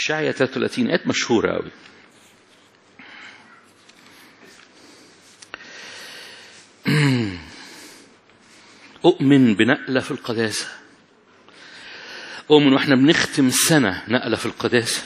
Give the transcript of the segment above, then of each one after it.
اشعيا 33 آيات مشهورة قوي أؤمن بنقلة في القداسة أؤمن وإحنا بنختم سنة نقلة في القداسة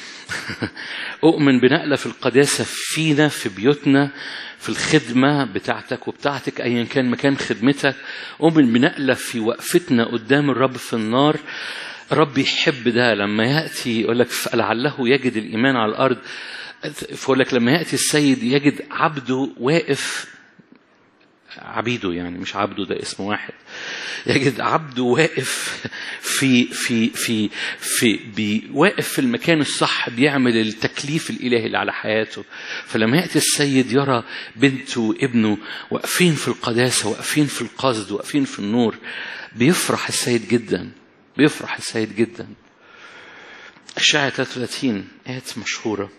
أؤمن بنقلة في القداسة فينا في بيوتنا في الخدمة بتاعتك وبتاعتك أيا كان مكان خدمتك أؤمن بنقلة في وقفتنا قدام الرب في النار رب يحب ده لما يأتي يقول لك لعله يجد الإيمان على الأرض فيقول لك لما يأتي السيد يجد عبده واقف عبيده يعني مش عبده ده اسم واحد يجد عبده واقف في في في في بي واقف في المكان الصح بيعمل التكليف الالهي اللي على حياته فلما ياتي السيد يرى بنته وابنه واقفين في القداسه واقفين في القصد واقفين في النور بيفرح السيد جدا بيفرح السيد جدا الشاعر 33 آيات مشهورة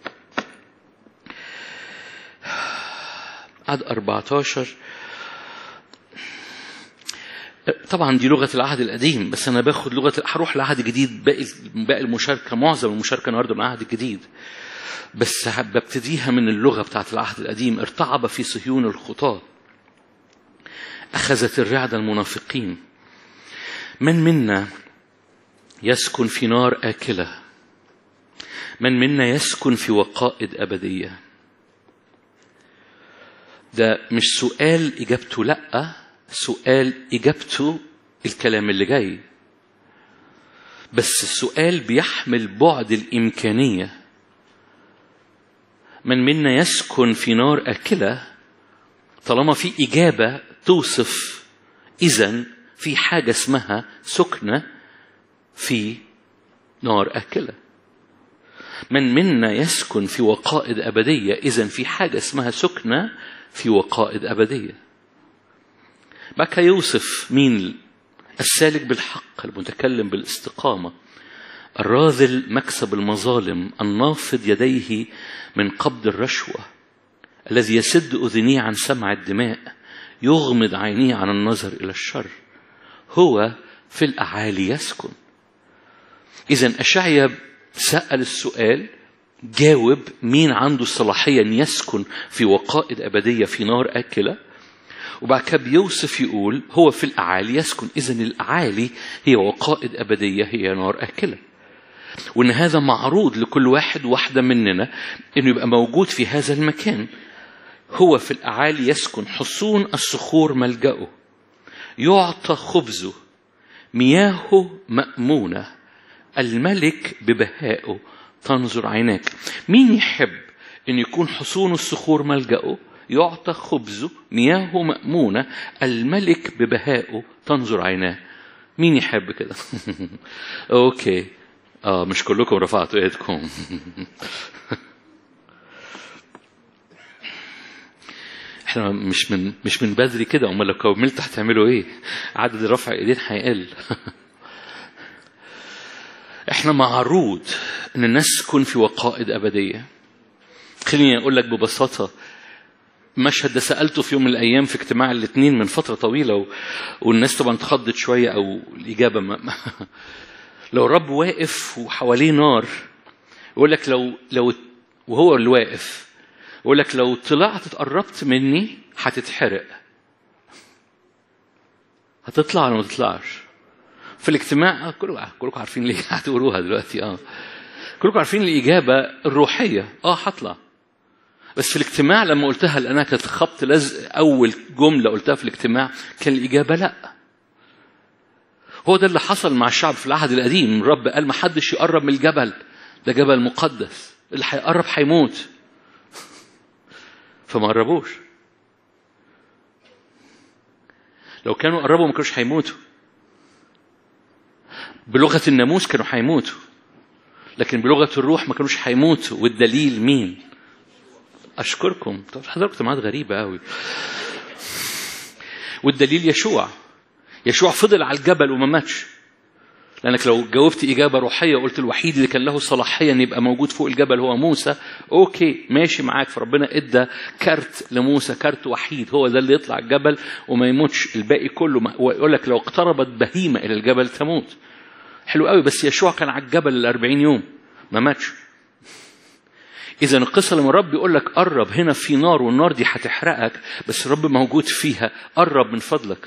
عدد 14 طبعا دي لغة العهد القديم بس أنا باخد لغة هروح لعهد جديد باقي باقي المشاركة معظم المشاركة النهارده من العهد الجديد بس ببتديها من اللغة بتاعت العهد القديم ارتعب في صهيون الخطاة أخذت الرعد المنافقين من منا يسكن في نار آكلة من منا يسكن في وقائد أبدية ده مش سؤال إجابته لأ سؤال إجابته الكلام اللي جاي بس السؤال بيحمل بعد الإمكانية من منا يسكن في نار آكلة طالما في إجابة توصف إذا في حاجة اسمها سكنة في نار آكلة من منا يسكن في وقائد أبدية إذا في حاجة اسمها سكنة في وقائد أبدية بقى يوصف مين السالك بالحق المتكلم بالاستقامة الراذل مكسب المظالم النافض يديه من قبض الرشوة الذي يسد أذنيه عن سمع الدماء يغمض عينيه عن النظر إلى الشر هو في الأعالي يسكن إذا أشعيا سأل السؤال جاوب مين عنده الصلاحية أن يسكن في وقائد أبدية في نار آكلة وبعد كده بيوصف يقول هو في الأعالي يسكن إذا الأعالي هي وقائد أبدية هي نار آكلة وإن هذا معروض لكل واحد واحدة مننا إنه يبقى موجود في هذا المكان هو في الأعالي يسكن حصون الصخور ملجأه يعطى خبزه مياهه مأمونة الملك ببهائه تنظر عيناك مين يحب أن يكون حصون الصخور ملجأه يعطى خبزه مياهه مأمونة الملك ببهائه تنظر عيناه مين يحب كده اوكي اه مش كلكم رفعتوا ايدكم احنا مش من مش من بدري كده امال لو كملت هتعملوا ايه عدد رفع ايدين هيقل احنا معروض ان الناس تكون في وقائد ابديه خليني اقول لك ببساطه المشهد ده سالته في يوم من الايام في اجتماع الاثنين من فتره طويله و... والناس طبعا اتخضت شويه او الاجابه ما... لو الرب واقف وحواليه نار يقول لك لو لو وهو اللي واقف يقول لك لو طلعت اتقربت مني هتتحرق هتطلع ولا ما تطلعش في الاجتماع كلكم كلكم عارفين ليه هتقولوها دلوقتي اه كلكم عارفين الاجابه الروحيه اه هطلع بس في الاجتماع لما قلتها لانها كانت خبط لزق اول جمله قلتها في الاجتماع كان الاجابه لا هو ده اللي حصل مع الشعب في العهد القديم الرب قال ما حدش يقرب من الجبل ده جبل مقدس اللي هيقرب هيموت فما قربوش لو كانوا قربوا ما كانوش هيموتوا بلغة الناموس كانوا هيموتوا لكن بلغة الروح ما كانوش هيموتوا والدليل مين؟ أشكركم حضرتك اجتماعات غريبة قوي والدليل يشوع يشوع فضل على الجبل وما ماتش لأنك لو جاوبت إجابة روحية وقلت الوحيد اللي كان له صلاحية أن يبقى موجود فوق الجبل هو موسى أوكي ماشي معاك فربنا إدى كارت لموسى كارت وحيد هو ده اللي يطلع الجبل وما يموتش الباقي كله ويقول لك لو اقتربت بهيمة إلى الجبل تموت حلو قوي بس يشوع كان على الجبل الأربعين يوم ما ماتش إذا القصة لما الرب يقول لك قرب هنا في نار والنار دي هتحرقك بس الرب موجود فيها قرب من فضلك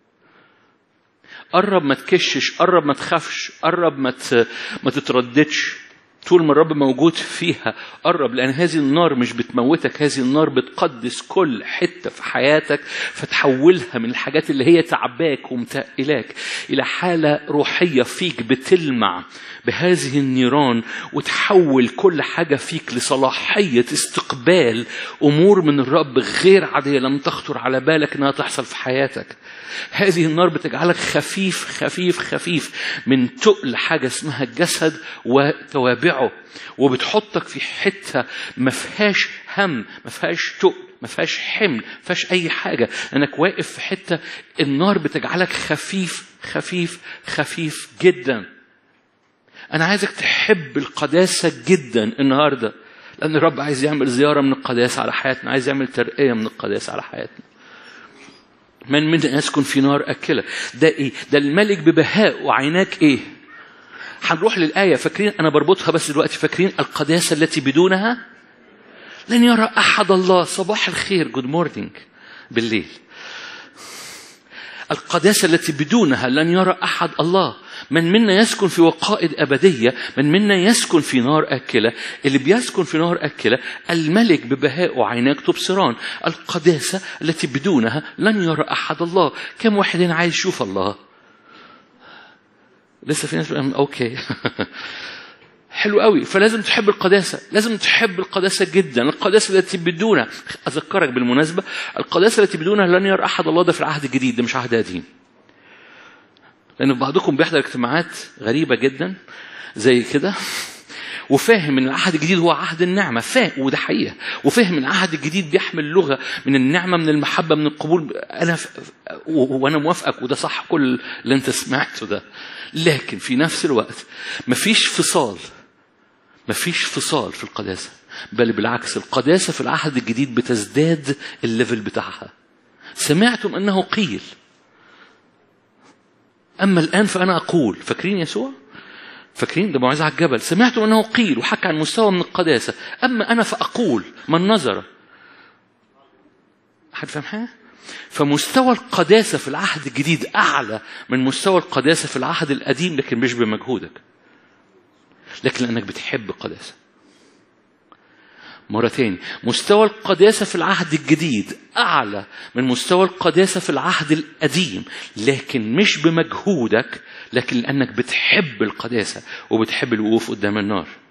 قرب ما تكشش قرب ما تخافش قرب ما ما تترددش طول ما الرب موجود فيها قرب لأن هذه النار مش بتموتك هذه النار بتقدس كل حتة في حياتك فتحولها من الحاجات اللي هي تعباك ومتقلاك إلى حالة روحية فيك بتلمع بهذه النيران وتحول كل حاجة فيك لصلاحية استقبال أمور من الرب غير عادية لم تخطر على بالك أنها تحصل في حياتك هذه النار بتجعلك خفيف خفيف خفيف من تقل حاجة اسمها الجسد وتوابعه وبتحطك في حتة ما فيهاش هم ما فيهاش تقل ما فيهاش حمل ما فيهاش أي حاجة لأنك واقف في حتة النار بتجعلك خفيف خفيف خفيف جدا أنا عايزك تحب القداسة جدا النهاردة لأن الرب عايز يعمل زيارة من القداسة على حياتنا عايز يعمل ترقية من القداسة على حياتنا من منا يسكن في نار أكلة ده إيه ده الملك ببهاء وعيناك إيه هنروح للآية فاكرين أنا بربطها بس دلوقتي فاكرين القداسة التي بدونها لن يرى أحد الله صباح الخير جود مورنينج بالليل القداسة التي بدونها لن يرى أحد الله من منا يسكن في وقائد أبدية من منا يسكن في نار أكلة اللي بيسكن في نار أكلة الملك ببهاء وعيناك تبصران القداسة التي بدونها لن يرى أحد الله كم واحد هنا عايز يشوف الله لسه في ناس أوكي حلو قوي فلازم تحب القداسة لازم تحب القداسة جدا القداسة التي بدونها أذكرك بالمناسبة القداسة التي بدونها لن يرى أحد الله ده في العهد الجديد ده مش عهد قديم لأن بعضكم بيحضر اجتماعات غريبة جدا زي كده وفاهم ان العهد الجديد هو عهد النعمه فاهم وده حقيقه وفاهم ان العهد الجديد بيحمل لغه من النعمه من المحبه من القبول انا ف... وانا موافقك وده صح كل اللي انت سمعته ده لكن في نفس الوقت مفيش فصال مفيش فصال في القداسه بل بالعكس القداسه في العهد الجديد بتزداد الليفل بتاعها سمعتم انه قيل أما الآن فأنا أقول فاكرين يسوع؟ فاكرين ده موعظة على الجبل سمعتم أنه قيل وحكى عن مستوى من القداسة أما أنا فأقول من نظر حد فاهم حاجة؟ فمستوى القداسة في العهد الجديد أعلى من مستوى القداسة في العهد القديم لكن مش بمجهودك لكن لأنك بتحب القداسة مرة تاني مستوى القداسة في العهد الجديد أعلى من مستوى القداسة في العهد القديم لكن مش بمجهودك لكن لأنك بتحب القداسة وبتحب الوقوف قدام النار